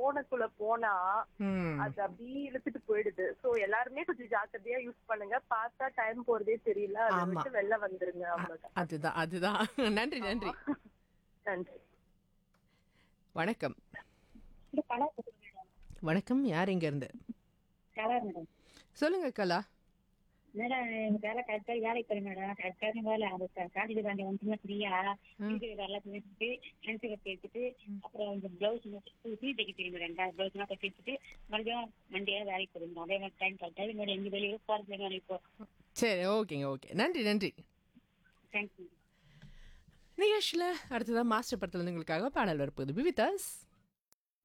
போனுக்குள்ள போனா ம் அது அப்படியே இழுத்துட்டு போயிடுது சோ எல்லாருமே கொஞ்சம் ஜாக்கிரதையா யூஸ் பண்ணுங்க பார்த்தா டைம் போறதே தெரியல அதை ஆமா. விட்டு வெளில வந்துருங்க அவ்வளவுதான் அதுதான் அதுதான் நன்றி நன்றி நன்றி வணக்கம் இது கலா வணக்கம் யார் இங்க இருந்து கலா மேடம் சொல்லுங்க கலா மேடம் எங்க வேலை கரெக்டா வேலைக்கு போறேன் மேடம் கரெக்டான வேலை அந்த காலேஜ் தாண்டி வந்து ஃப்ரீயா வீட்டு வேலை பேசிட்டு ஃப்ரெண்ட்ஸுக்கு பேசிட்டு அப்புறம் இந்த பிளவுஸ் துணி தைக்க தெரியும் ரெண்டாயிரம் பிளவுஸ் எல்லாம் தைச்சிட்டு மறுபடியும் மண்டியா வேலைக்கு போறேன் அதே மாதிரி டைம் கரெக்டாக மேடம் எங்க வெளியே போறது மேடம் இப்போ சரி ஓகேங்க ஓகே நன்றி நன்றி தேங்க்யூ நிகழ்ச்சியில் அடுத்ததான் மாஸ்டர் படத்தில் உங்களுக்காக பாடல் வரப்போகுது பிவிதாஸ்